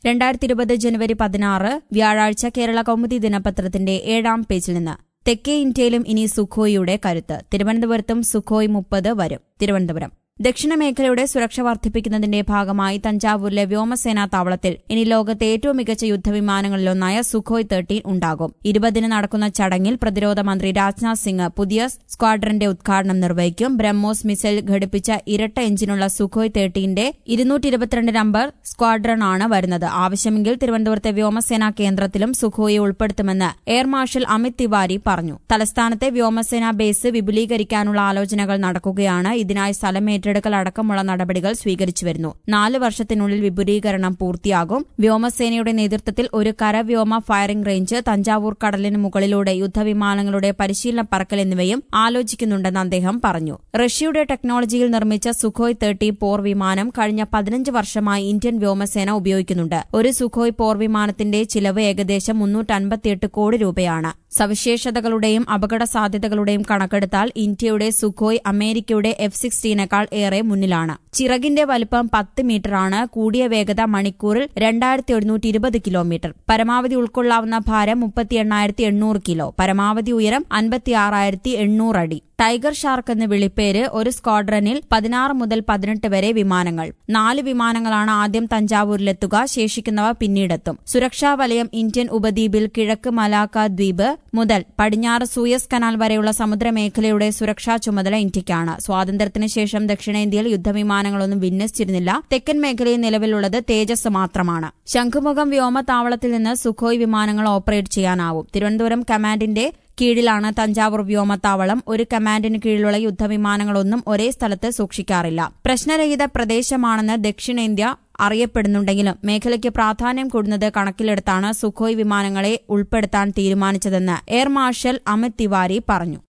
രണ്ടായിരത്തി ഇരുപത് ജനുവരി പതിനാറ് വ്യാഴാഴ്ച കേരള കൗമുദി ദിനപത്രത്തിന്റെ ഏഴാം പേജിൽ നിന്ന് തെക്കേ ഇന്ത്യയിലും ഇനി സുഖോയിയുടെ കരുത്ത് തിരുവനന്തപുരത്തും സുഖോയ് മുപ്പത് വരും തിരുവനന്തപുരം ദക്ഷിണ മേഖലയുടെ സുരക്ഷ വർദ്ധിപ്പിക്കുന്നതിന്റെ ഭാഗമായി തഞ്ചാവൂരിലെ വ്യോമസേനാ താവളത്തിൽ ഇനി ലോകത്തെ ഏറ്റവും മികച്ച യുദ്ധവിമാനങ്ങളിലൊന്നായ സുഖോയ് തേർട്ടീൻ ഉണ്ടാകും ഇരുപതിന് നടക്കുന്ന ചടങ്ങിൽ പ്രതിരോധ മന്ത്രി രാജ്നാഥ് സിംഗ് പുതിയ സ്ക്വാഡ്രന്റെ ഉദ്ഘാടനം നിർവഹിക്കും ബ്രഹ്മോസ് മിസൈൽ ഘടിപ്പിച്ച ഇരട്ട എഞ്ചിനുള്ള സുഖോയ് തേർട്ടീന്റെ ഇരുന്നൂറ്റി ഇരുപത്തിരണ്ട് നമ്പർ സ്ക്വാഡ്രൺ ആണ് വരുന്നത് ആവശ്യമെങ്കിൽ തിരുവനന്തപുരത്തെ വ്യോമസേനാ കേന്ദ്രത്തിലും സുഖോയെ ഉൾപ്പെടുത്തുമെന്ന് എയർ മാർഷൽ അമിത് തിവാരി പറഞ്ഞു തലസ്ഥാനത്തെ വ്യോമസേനാ ബേസ് വിപുലീകരിക്കാനുള്ള ആലോചനകൾ നടക്കുകയാണ് ഇതിനായി സ്ഥലം ഏറ്റെടുക്കൽ അടക്കമുള്ള നടപടികൾ സ്വീകരിച്ചുവരുന്നു നാല് വർഷത്തിനുള്ളിൽ വിപുലീകരണം പൂർത്തിയാകും വ്യോമസേനയുടെ നേതൃത്വത്തിൽ ഒരു കരവ്യോമ ഫയറിംഗ് റേഞ്ച് തഞ്ചാവൂർ കടലിന് മുകളിലൂടെ യുദ്ധവിമാനങ്ങളുടെ പരിശീലന പറക്കൽ എന്നിവയും ആലോചിക്കുന്നുണ്ടെന്ന് അദ്ദേഹം പറഞ്ഞു റഷ്യയുടെ ടെക്നോളജിയിൽ നിർമ്മിച്ച സുഖോയ് തേർട്ടി പോർ വിമാനം കഴിഞ്ഞ പതിനഞ്ച് വർഷമായി ഇന്ത്യൻ വ്യോമസേന ഉപയോഗിക്കുന്നുണ്ട് ഒരു സുഖോയ് പോർ വിമാനത്തിന്റെ ചിലവ് ഏകദേശം മുന്നൂറ്റൻപത്തിയെട്ട് കോടി രൂപയാണ് സവിശേഷതകളുടെയും അപകട സാധ്യതകളുടെയും കണക്കെടുത്താൽ ഇന്ത്യയുടെ സുഖോയ് അമേരിക്കയുടെ എഫ് സിക്സ്റ്റീനേക്കാൾ ഏറെ മുന്നിലാണ് ചിറകിന്റെ വലുപ്പം പത്ത് മീറ്ററാണ് കൂടിയ വേഗത മണിക്കൂറിൽ രണ്ടായിരത്തി ഒരുന്നൂറ്റി ഇരുപത് കിലോമീറ്റർ പരമാവധി ഉൾക്കൊള്ളാവുന്ന ഭാരം മുപ്പത്തി എണ്ണായിരത്തി എണ്ണൂറ് കിലോ പരമാവധി ഉയരം അൻപത്തിയാറായിരത്തി എണ്ണൂറ് അടി ടൈഗർ ഷാർക്ക് എന്ന് വിളിപ്പേര് ഒരു സ്ക്വാഡ്രനിൽ പതിനാറ് മുതൽ പതിനെട്ട് വരെ വിമാനങ്ങൾ നാല് വിമാനങ്ങളാണ് ആദ്യം തഞ്ചാവൂരിലെത്തുക ശേഷിക്കുന്നവ പിന്നീടെത്തും സുരക്ഷാ വലയം ഇന്ത്യൻ ഉപദ്വീപിൽ കിഴക്ക് മലാക്ക ദ്വീപ് മുതൽ പടിഞ്ഞാറ് സൂയസ് കനാൽ വരെയുള്ള സമുദ്രമേഖലയുടെ സുരക്ഷാ ചുമതല ഇന്ത്യയ്ക്കാണ് സ്വാതന്ത്ര്യത്തിന് ശേഷം ദക്ഷിണേന്ത്യയിൽ യുദ്ധവിമാനങ്ങളൊന്നും വിന്യസിച്ചിരുന്നില്ല തെക്കൻ മേഖലയിൽ നിലവിലുള്ളത് തേജസ് മാത്രമാണ് ശംഖുമുഖം വ്യോമതാവളത്തിൽ നിന്ന് സുഖോയ് വിമാനങ്ങൾ ഓപ്പറേറ്റ് ചെയ്യാനാവും തിരുവനന്തപുരം കമാൻഡിന്റെ കീഴിലാണ് തഞ്ചാവൂർ വ്യോമത്താവളം ഒരു കമാൻഡിന് കീഴിലുള്ള യുദ്ധവിമാനങ്ങളൊന്നും ഒരേ സ്ഥലത്ത് സൂക്ഷിക്കാറില്ല പ്രശ്നരഹിത പ്രദേശമാണെന്ന് ദക്ഷിണേന്ത്യ അറിയപ്പെടുന്നുണ്ടെങ്കിലും മേഖലയ്ക്ക് പ്രാധാന്യം കൂടുന്നത് കണക്കിലെടുത്താണ് സുഖോയ് വിമാനങ്ങളെ ഉൾപ്പെടുത്താൻ തീരുമാനിച്ചതെന്ന് എയർ മാർഷൽ അമിത് തിവാരി പറഞ്ഞു